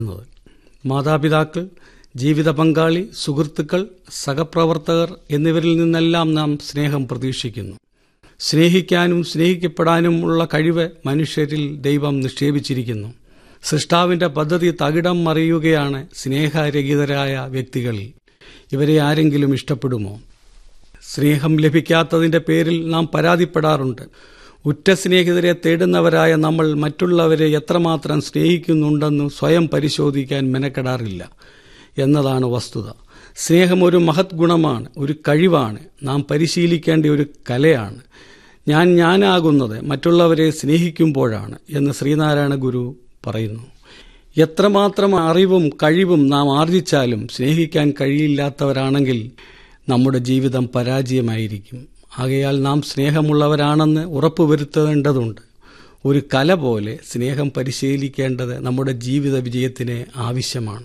ുന്നത് മാതാപിതാക്കൾ ജീവിത പങ്കാളി സുഹൃത്തുക്കൾ സഹപ്രവർത്തകർ എന്നിവരിൽ നിന്നെല്ലാം നാം സ്നേഹം പ്രതീക്ഷിക്കുന്നു സ്നേഹിക്കാനും സ്നേഹിക്കപ്പെടാനുമുള്ള കഴിവ് മനുഷ്യരിൽ ദൈവം നിക്ഷേപിച്ചിരിക്കുന്നു സൃഷ്ടാവിന്റെ പദ്ധതി തകിടം മറിയുകയാണ് സ്നേഹരഹിതരായ വ്യക്തികളിൽ ഇവരെ ആരെങ്കിലും ഇഷ്ടപ്പെടുമോ സ്നേഹം ലഭിക്കാത്തതിന്റെ പേരിൽ നാം പരാതിപ്പെടാറുണ്ട് ഉറ്റ സ്നേഹിതരെ തേടുന്നവരായ നമ്മൾ മറ്റുള്ളവരെ എത്രമാത്രം സ്നേഹിക്കുന്നുണ്ടെന്ന് സ്വയം പരിശോധിക്കാൻ മെനക്കെടാറില്ല എന്നതാണ് വസ്തുത സ്നേഹം ഒരു മഹത് ഗുണമാണ് ഒരു കഴിവാണ് നാം പരിശീലിക്കേണ്ട ഒരു കലയാണ് ഞാൻ ഞാനാകുന്നത് മറ്റുള്ളവരെ സ്നേഹിക്കുമ്പോഴാണ് എന്ന് ശ്രീനാരായണ ഗുരു പറയുന്നു എത്രമാത്രം അറിവും കഴിവും നാം ആർജിച്ചാലും സ്നേഹിക്കാൻ കഴിയില്ലാത്തവരാണെങ്കിൽ നമ്മുടെ ജീവിതം പരാജയമായിരിക്കും ആകയാൽ നാം സ്നേഹമുള്ളവരാണെന്ന് ഉറപ്പുവരുത്തേണ്ടതുണ്ട് ഒരു കല പോലെ സ്നേഹം പരിശീലിക്കേണ്ടത് നമ്മുടെ ജീവിത വിജയത്തിന് ആവശ്യമാണ്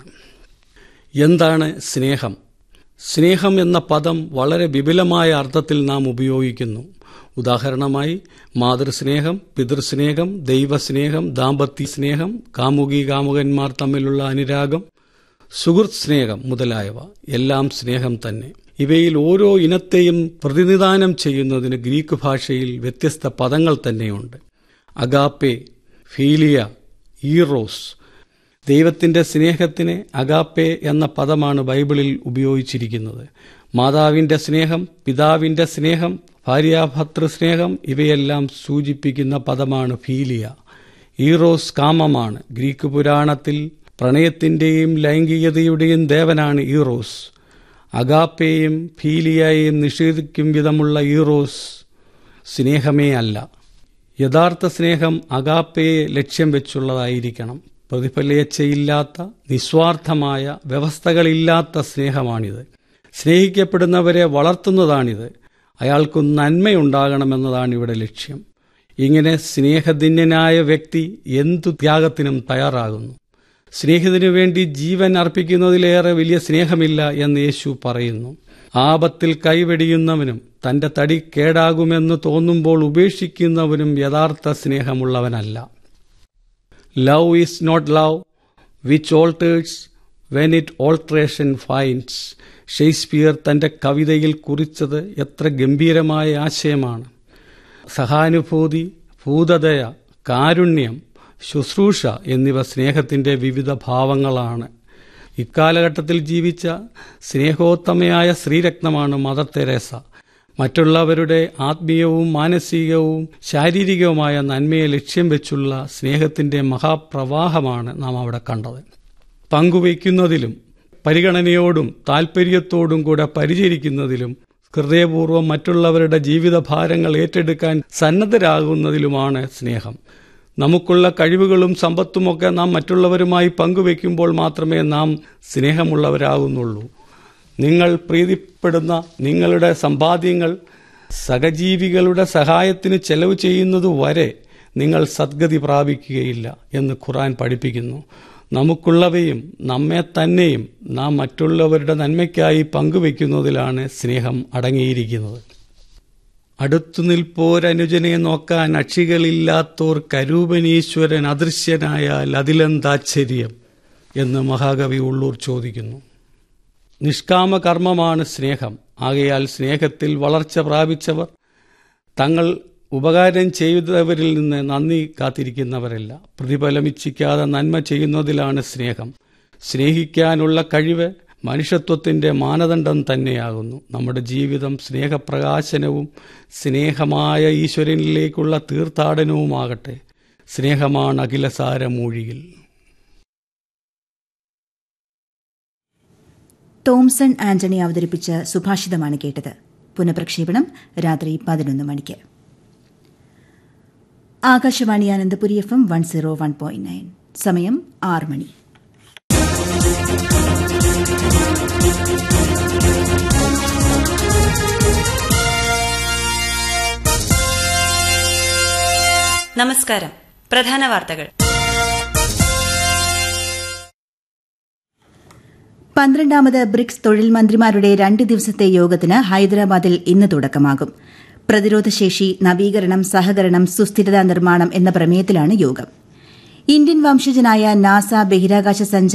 എന്താണ് സ്നേഹം സ്നേഹം എന്ന പദം വളരെ വിപുലമായ അർത്ഥത്തിൽ നാം ഉപയോഗിക്കുന്നു ഉദാഹരണമായി മാതൃസ്നേഹം പിതൃസ്നേഹം ദൈവസ്നേഹം ദാമ്പത്യ സ്നേഹം കാമുകി കാമുകന്മാർ തമ്മിലുള്ള അനുരാഗം സുഹൃത്ത് സ്നേഹം മുതലായവ എല്ലാം സ്നേഹം തന്നെ ഇവയിൽ ഓരോ ഇനത്തെയും പ്രതിനിധാനം ചെയ്യുന്നതിന് ഗ്രീക്ക് ഭാഷയിൽ വ്യത്യസ്ത പദങ്ങൾ തന്നെയുണ്ട് അഗാപ്പെ ഫീലിയ ഈറോസ് ദൈവത്തിന്റെ സ്നേഹത്തിന് അഗാപ്പെ എന്ന പദമാണ് ബൈബിളിൽ ഉപയോഗിച്ചിരിക്കുന്നത് മാതാവിന്റെ സ്നേഹം പിതാവിന്റെ സ്നേഹം ഭാര്യാഭർത്തൃ സ്നേഹം ഇവയെല്ലാം സൂചിപ്പിക്കുന്ന പദമാണ് ഫീലിയ ഈറോസ് കാമമാണ് ഗ്രീക്ക് പുരാണത്തിൽ പ്രണയത്തിന്റെയും ലൈംഗികതയുടെയും ദേവനാണ് ഈറോസ് അഗാപ്പയെയും ഫീലിയയെയും നിഷേധിക്കും വിധമുള്ള ഈറോസ് സ്നേഹമേ അല്ല യഥാർത്ഥ സ്നേഹം അഗാപ്പയെ ലക്ഷ്യം വെച്ചുള്ളതായിരിക്കണം പ്രതിഫലേച്ഛയില്ലാത്ത നിസ്വാർത്ഥമായ വ്യവസ്ഥകളില്ലാത്ത സ്നേഹമാണിത് സ്നേഹിക്കപ്പെടുന്നവരെ വളർത്തുന്നതാണിത് അയാൾക്ക് നന്മയുണ്ടാകണമെന്നതാണ് ഇവിടെ ലക്ഷ്യം ഇങ്ങനെ സ്നേഹധന്യനായ വ്യക്തി എന്തു ത്യാഗത്തിനും തയ്യാറാകുന്നു സ്നേഹിതനു വേണ്ടി ജീവൻ അർപ്പിക്കുന്നതിലേറെ വലിയ സ്നേഹമില്ല എന്ന് യേശു പറയുന്നു ആപത്തിൽ കൈവെടിയുന്നവനും തന്റെ തടി കേടാകുമെന്ന് തോന്നുമ്പോൾ ഉപേക്ഷിക്കുന്നവനും യഥാർത്ഥ സ്നേഹമുള്ളവനല്ല love is not love which alters when it alteration finds Shakespeare തന്റെ കവിതയിൽ കുറിച്ചത് എത്ര ഗംഭീരമായ ആശയമാണ് സഹാനുഭൂതി ഭൂതദയ കാരുണ്യം ശുശ്രൂഷ എന്നിവ സ്നേഹത്തിന്റെ വിവിധ ഭാവങ്ങളാണ് ഇക്കാലഘട്ടത്തിൽ ജീവിച്ച സ്നേഹോത്തമയായ ശ്രീരത്നമാണ് മദർ തെരേസ മറ്റുള്ളവരുടെ ആത്മീയവും മാനസികവും ശാരീരികവുമായ നന്മയെ ലക്ഷ്യം വെച്ചുള്ള സ്നേഹത്തിന്റെ മഹാപ്രവാഹമാണ് നാം അവിടെ കണ്ടത് പങ്കുവയ്ക്കുന്നതിലും പരിഗണനയോടും താൽപര്യത്തോടും കൂടെ പരിചരിക്കുന്നതിലും ഹൃദയപൂർവ്വം മറ്റുള്ളവരുടെ ജീവിതഭാരങ്ങൾ ഏറ്റെടുക്കാൻ സന്നദ്ധരാകുന്നതിലുമാണ് സ്നേഹം നമുക്കുള്ള കഴിവുകളും സമ്പത്തുമൊക്കെ നാം മറ്റുള്ളവരുമായി പങ്കുവെക്കുമ്പോൾ മാത്രമേ നാം സ്നേഹമുള്ളവരാകുന്നുള്ളൂ നിങ്ങൾ പ്രീതിപ്പെടുന്ന നിങ്ങളുടെ സമ്പാദ്യങ്ങൾ സഹജീവികളുടെ സഹായത്തിന് ചെലവ് ചെയ്യുന്നതുവരെ നിങ്ങൾ സദ്ഗതി പ്രാപിക്കുകയില്ല എന്ന് ഖുറാൻ പഠിപ്പിക്കുന്നു നമുക്കുള്ളവയും നമ്മെ തന്നെയും നാം മറ്റുള്ളവരുടെ നന്മയ്ക്കായി പങ്കുവെക്കുന്നതിലാണ് സ്നേഹം അടങ്ങിയിരിക്കുന്നത് അടുത്തു നിൽപ്പോരനുജനെ നോക്കാൻ അക്ഷികളില്ലാത്തോർ കരൂപനീശ്വരൻ അദൃശ്യനായാൽ അതിലെന്താശ്ചര്യം എന്ന് മഹാകവി ഉള്ളൂർ ചോദിക്കുന്നു നിഷ്കാമ കർമ്മമാണ് സ്നേഹം ആകയാൽ സ്നേഹത്തിൽ വളർച്ച പ്രാപിച്ചവർ തങ്ങൾ ഉപകാരം ചെയ്തവരിൽ നിന്ന് നന്ദി കാത്തിരിക്കുന്നവരല്ല പ്രതിഫലമിച്ഛിക്കാതെ നന്മ ചെയ്യുന്നതിലാണ് സ്നേഹം സ്നേഹിക്കാനുള്ള കഴിവ് മനുഷ്യത്വത്തിന്റെ മാനദണ്ഡം തന്നെയാകുന്നു നമ്മുടെ ജീവിതം സ്നേഹപ്രകാശനവും സ്നേഹമായ ഈശ്വരനിലേക്കുള്ള തീർത്ഥാടനവുമാകട്ടെ സ്നേഹമാണ് അഖിലസാരമൂഴിയിൽ തോംസൺ ആന്റണി അവതരിപ്പിച്ച സുഭാഷിതമാണ് കേട്ടത് പുനഃപ്രക്ഷേപണം രാത്രി പതിനൊന്ന് മണിക്ക് Akashvani Ananthapuri F M one zero one point nine സമയം ആറ് മണി നമസ്കാരം പ്രധാന വാർത്തകൾ പന്ത്രണ്ടാമത് ബ്രിക്സ് തൊഴിൽ മന്ത്രിമാരുടെ രണ്ട് ദിവസത്തെ യോഗത്തിന് ഹൈദരാബാദിൽ ഇന്ന് തുടക്കമാകും പ്രതിരോധശേഷി നവീകരണം സഹകരണം സുസ്ഥിരതാ നിർമ്മാണം എന്ന പ്രമേയത്തിലാണ് യോഗം ഇന്ത്യൻ വംശജനായ നാസ ബഹിരാകാശ സഞ്ചാര